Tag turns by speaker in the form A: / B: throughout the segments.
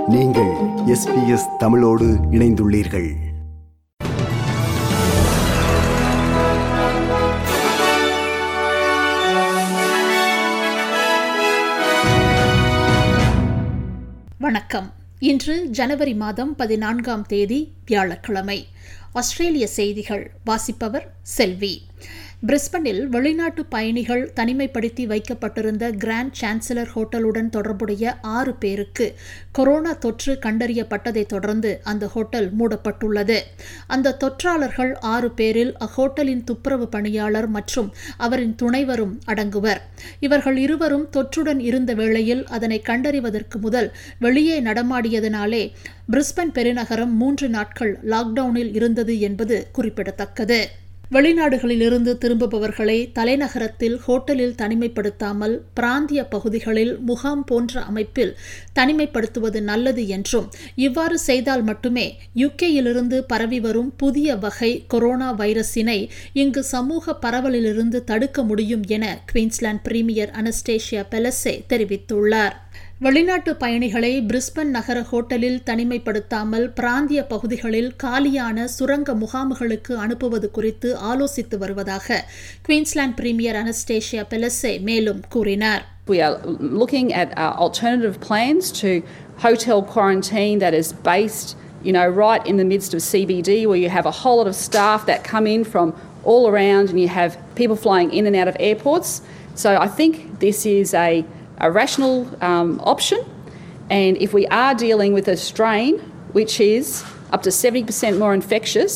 A: நீங்கள் எஸ்பிஎஸ் தமிழோடு இணைந்துள்ளீர்கள்
B: வணக்கம் இன்று ஜனவரி மாதம் பதினான்காம் தேதி வியாழக்கிழமை ஆஸ்திரேலிய செய்திகள் வாசிப்பவர் செல்வி பிரிஸ்பனில் வெளிநாட்டு பயணிகள் தனிமைப்படுத்தி வைக்கப்பட்டிருந்த கிராண்ட் சான்சலர் ஹோட்டலுடன் தொடர்புடைய ஆறு பேருக்கு கொரோனா தொற்று கண்டறியப்பட்டதைத் தொடர்ந்து அந்த ஹோட்டல் மூடப்பட்டுள்ளது அந்த தொற்றாளர்கள் ஆறு பேரில் அஹோட்டலின் துப்புரவு பணியாளர் மற்றும் அவரின் துணைவரும் அடங்குவர் இவர்கள் இருவரும் தொற்றுடன் இருந்த வேளையில் அதனை கண்டறிவதற்கு முதல் வெளியே நடமாடியதனாலே பிரிஸ்பன் பெருநகரம் மூன்று நாட்கள் லாக்டவுனில் இருந்தது என்பது குறிப்பிடத்தக்கது வெளிநாடுகளிலிருந்து திரும்புபவர்களை தலைநகரத்தில் ஹோட்டலில் தனிமைப்படுத்தாமல் பிராந்திய பகுதிகளில் முகாம் போன்ற அமைப்பில் தனிமைப்படுத்துவது நல்லது என்றும் இவ்வாறு செய்தால் மட்டுமே யுகேயிலிருந்து பரவி வரும் புதிய வகை கொரோனா வைரஸினை இங்கு சமூக பரவலிலிருந்து தடுக்க முடியும் என குயின்ஸ்லாந்து பிரீமியர் அனஸ்டேஷியா பெலசே தெரிவித்துள்ளார் வெளிநாட்டு பயணிகளை பிரிஸ்பன் நகர ஹோட்டலில் தனிமைப்படுத்தாமல் பிராந்திய பகுதிகளில் காலியான சுரங்க முகாம்களுக்கு அனுப்புவது குறித்து ஆலோசித்து வருவதாக குயின்ஸ்லாந்து பிரீமியர் அனஸ்டேஷியா பெலசே மேலும் கூறினார்
C: We are looking at uh, alternative plans to hotel quarantine that is based, you know, right in the midst of CBD, where you have a whole lot of staff that come in from all around, and you have people flying in and out of airports. So I think this is a a rational um, option. And if we are dealing with a strain which is up to 70% more infectious,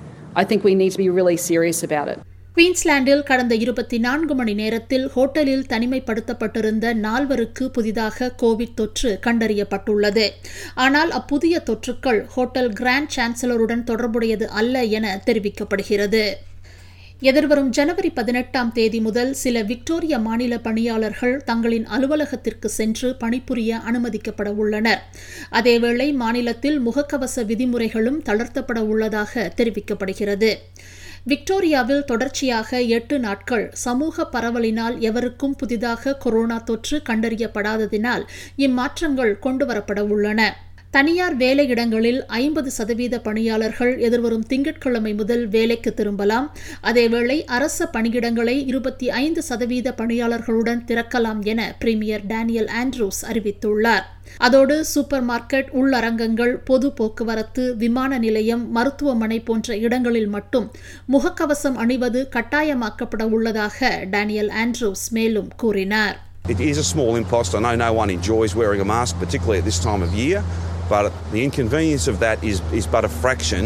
C: I think we need to be really serious about it.
B: குயின்ஸ்லாண்டில் கடந்த இருபத்தி நான்கு மணி நேரத்தில் ஹோட்டலில் தனிமைப்படுத்தப்பட்டிருந்த நால்வருக்கு புதிதாக Covid தொற்று கண்டறியப்பட்டுள்ளது ஆனால் அப்புதிய தொற்றுக்கள் hotel grand சான்சலருடன் தொடர்புடையது அல்ல என தெரிவிக்கப்படுகிறது எதிர்வரும் ஜனவரி பதினெட்டாம் தேதி முதல் சில விக்டோரியா மாநில பணியாளர்கள் தங்களின் அலுவலகத்திற்கு சென்று பணிபுரிய அனுமதிக்கப்பட உள்ளனர் அதேவேளை மாநிலத்தில் முகக்கவச விதிமுறைகளும் தளர்த்தப்பட உள்ளதாக தெரிவிக்கப்படுகிறது விக்டோரியாவில் தொடர்ச்சியாக எட்டு நாட்கள் சமூக பரவலினால் எவருக்கும் புதிதாக கொரோனா தொற்று கண்டறியப்படாததினால் இம்மாற்றங்கள் கொண்டுவரப்பட உள்ளன தனியார் வேலையிடங்களில் ஐம்பது சதவீத பணியாளர்கள் எதிர்வரும் திங்கட்கிழமை முதல் வேலைக்கு திரும்பலாம் அதேவேளை அரச பணியிடங்களை இருபத்தி ஐந்து சதவீத பணியாளர்களுடன் திறக்கலாம் என பிரீமியர் டேனியல் ஆண்ட்ரூஸ் அறிவித்துள்ளார் அதோடு சூப்பர் மார்க்கெட் உள்ளரங்கங்கள் பொது போக்குவரத்து விமான நிலையம் மருத்துவமனை போன்ற இடங்களில் மட்டும் முகக்கவசம் அணிவது கட்டாயமாக்கப்பட உள்ளதாக டேனியல் ஆண்ட்ரூஸ் மேலும் கூறினார்
D: It is a small impost. I know no one enjoys wearing a mask, particularly at this time of year, but the inconvenience of that is, is but a fraction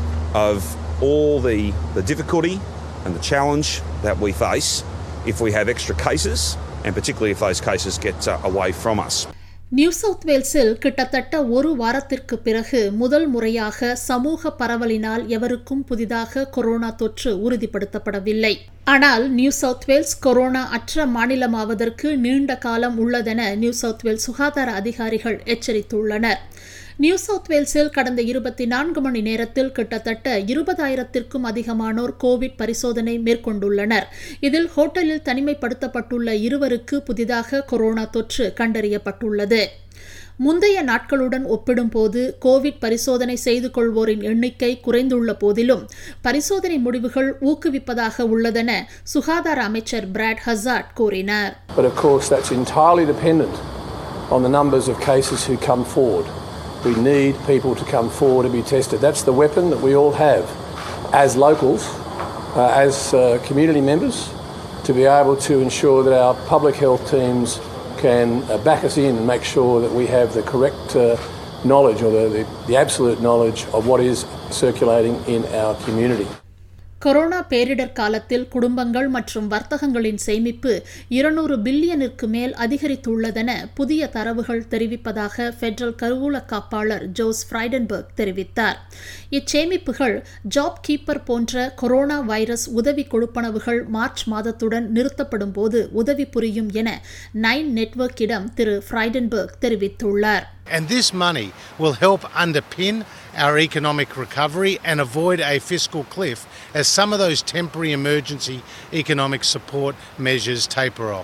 D: of all the, the difficulty and the challenge that we face if we have extra cases, and particularly if those cases get uh, away from us.
B: New South வேல்ஸில் கிட்டத்தட்ட ஒரு வாரத்திற்கு பிறகு முதல் முறையாக சமூக பரவலினால் எவருக்கும் புதிதாக கொரோனா தொற்று உறுதிப்படுத்தப்படவில்லை ஆனால் நியூ சவுத் வேல்ஸ் கொரோனா அற்ற மாநிலமாவதற்கு நீண்ட காலம் உள்ளதென நியூ சவுத் வேல்ஸ் சுகாதார அதிகாரிகள் எச்சரித்துள்ளனர் நியூ சவுத் வேல்ஸில் கடந்த இருபத்தி நான்கு மணி நேரத்தில் கிட்டத்தட்ட இருபதாயிரத்திற்கும் அதிகமானோர் கோவிட் பரிசோதனை மேற்கொண்டுள்ளனர் இதில் ஹோட்டலில் தனிமைப்படுத்தப்பட்டுள்ள இருவருக்கு புதிதாக கொரோனா தொற்று கண்டறியப்பட்டுள்ளது முந்தைய நாட்களுடன் ஒப்பிடும்போது கோவிட் பரிசோதனை செய்து கொள்வோரின் எண்ணிக்கை குறைந்துள்ள போதிலும் பரிசோதனை முடிவுகள் ஊக்குவிப்பதாக உள்ளதென சுகாதார அமைச்சர் பிராட் ஹசார்ட் கூறினார்
E: But of course, that's entirely dependent on the numbers of cases who come forward. We need people to come forward to be tested. That's the weapon that we all have as locals, uh, as uh, community members, to be able to ensure that our public health teams can uh, back us in and make sure that we have the correct uh, knowledge or the, the, the absolute knowledge of what is circulating in our community.
B: Corona பேரிடர் காலத்தில் குடும்பங்கள் மற்றும் வர்த்தகங்களின் சேமிப்பு இருநூறு பில்லியனுக்கு மேல் அதிகரித்துள்ளதென புதிய தரவுகள் தெரிவிப்பதாக பெடரல் கருவூல காப்பாளர் ஜோஸ் ஃப்ரைடன்பர்க் தெரிவித்தார் இச்சேமிப்புகள் ஜாப் கீப்பர் போன்ற கொரோனா வைரஸ் உதவி கொடுப்பனவுகள் மார்ச் மாதத்துடன் நிறுத்தப்படும் போது உதவி புரியும் என நைன் நெட்வொர்க்கிடம் திரு ஃப்ரைடன்பர்க் தெரிவித்துள்ளார்
F: And this money will help underpin our economic recovery and avoid a fiscal cliff as some of those temporary emergency economic support measures taper off.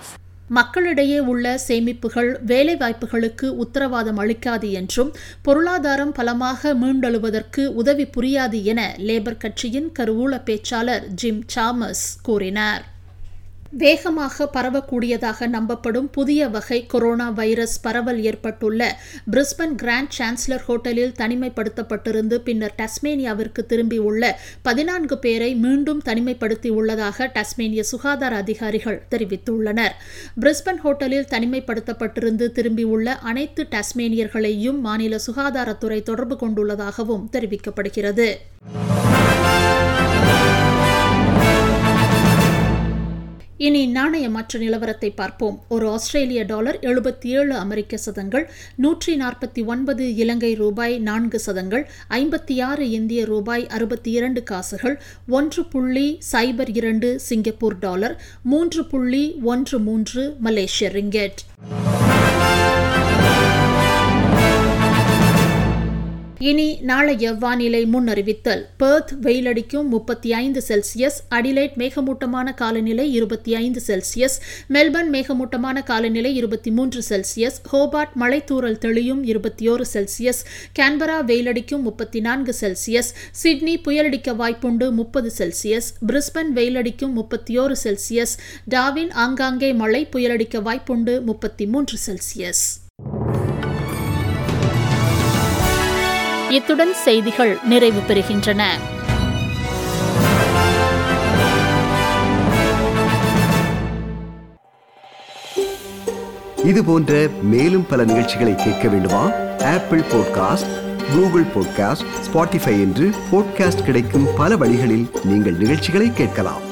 B: மக்களிடையே உள்ள சேமிப்புகள் வேலைவாய்ப்புகளுக்கு உத்தரவாதம் அளிக்காது என்றும் பொருளாதாரம் பலமாக மீண்டெழுவதற்கு உதவி புரியாது என லேபர் கட்சியின் கருவூல பேச்சாளர் ஜிம் சாமஸ் கூறினார் வேகமாக பரவக்கூடியதாக நம்பப்படும் புதிய வகை கொரோனா வைரஸ் பரவல் ஏற்பட்டுள்ள பிரிஸ்பன் கிராண்ட் சான்சலர் ஹோட்டலில் தனிமைப்படுத்தப்பட்டிருந்து பின்னர் டஸ்மேனியாவிற்கு திரும்பியுள்ள பதினான்கு பேரை மீண்டும் தனிமைப்படுத்தியுள்ளதாக டஸ்மேனிய சுகாதார அதிகாரிகள் தெரிவித்துள்ளனர் பிரிஸ்பன் ஹோட்டலில் தனிமைப்படுத்தப்பட்டிருந்து திரும்பியுள்ள அனைத்து டஸ்மேனியர்களையும் மாநில சுகாதாரத்துறை தொடர்பு கொண்டுள்ளதாகவும் தெரிவிக்கப்படுகிறது இனி நாணய மாற்று நிலவரத்தை பார்ப்போம் ஒரு ஆஸ்திரேலிய டாலர் எழுபத்தி ஏழு அமெரிக்க சதங்கள் நூற்றி நாற்பத்தி ஒன்பது இலங்கை ரூபாய் நான்கு சதங்கள் ஐம்பத்தி ஆறு இந்திய ரூபாய் அறுபத்தி இரண்டு காசுகள் ஒன்று புள்ளி சைபர் இரண்டு சிங்கப்பூர் டாலர் மூன்று புள்ளி ஒன்று மூன்று மலேசிய ரிங்கெட் இனி நாளைய வானிலை முன்னறிவித்தல் பெர்த் வெயிலடிக்கும் முப்பத்தி ஐந்து செல்சியஸ் அடிலைட் மேகமூட்டமான காலநிலை இருபத்தி ஐந்து செல்சியஸ் மெல்பர்ன் மேகமூட்டமான காலநிலை இருபத்தி மூன்று செல்சியஸ் ஹோபார்ட் மழைத்தூறல் தெளியும் இருபத்தி ஓரு செல்சியஸ் கேன்பரா வெயிலடிக்கும் முப்பத்தி நான்கு செல்சியஸ் சிட்னி புயலடிக்க வாய்ப்புண்டு முப்பது செல்சியஸ் பிரிஸ்பன் வெயிலடிக்கும் முப்பத்தி ஓரு செல்சியஸ் டாவின் ஆங்காங்கே மழை புயலடிக்க வாய்ப்புண்டு முப்பத்தி மூன்று செல்சியஸ் இத்துடன் செய்திகள் நிறைவு பெறுகின்றன
A: இது போன்ற மேலும் பல நிகழ்ச்சிகளை கேட்க வேண்டுமா Apple podcast Google podcast Spotify என்று பாட்காஸ்ட் கிடைக்கும் பல வழிகளில் நீங்கள் நிகழ்ச்சிகளை கேட்கலாம்